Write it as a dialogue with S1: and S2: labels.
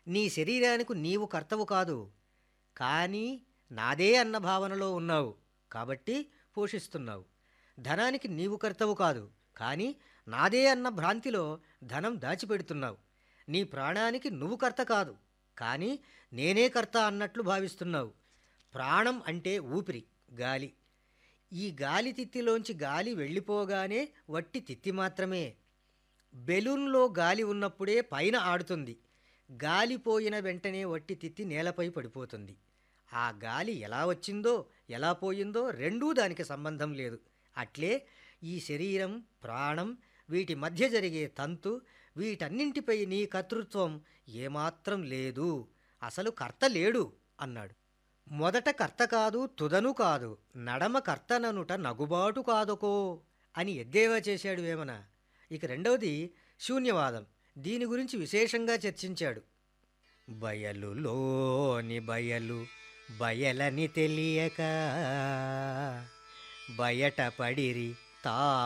S1: నీ శరీరానికి నీవు కర్తవు కాదు కానీ నాదే అన్న భావనలో ఉన్నావు కాబట్టి పోషిస్తున్నావు ధనానికి నీవు కర్తవు కాదు కానీ నాదే అన్న భ్రాంతిలో ధనం దాచిపెడుతున్నావు నీ ప్రాణానికి నువ్వు కర్త కాదు కానీ నేనే కర్త అన్నట్లు భావిస్తున్నావు ప్రాణం అంటే ఊపిరి గాలి ఈ గాలి తిత్తిలోంచి గాలి వెళ్ళిపోగానే వట్టి తిత్తి మాత్రమే బెలూన్లో గాలి ఉన్నప్పుడే పైన ఆడుతుంది గాలి పోయిన వెంటనే వట్టి తిత్తి నేలపై పడిపోతుంది ఆ గాలి ఎలా వచ్చిందో ఎలా పోయిందో రెండూ దానికి సంబంధం లేదు అట్లే ఈ శరీరం ప్రాణం వీటి మధ్య జరిగే తంతు వీటన్నింటిపై నీ కర్తృత్వం ఏమాత్రం లేదు అసలు కర్త లేడు అన్నాడు మొదట కర్త కాదు తుదను కాదు నడమ కర్తననుట నగుబాటు కాదుకో అని ఎద్దేవా చేశాడు వేమన ఇక రెండవది శూన్యవాదం దీని గురించి విశేషంగా చర్చించాడు బయలులోని బయలు బయలని తెలియక బయట పడిరి తా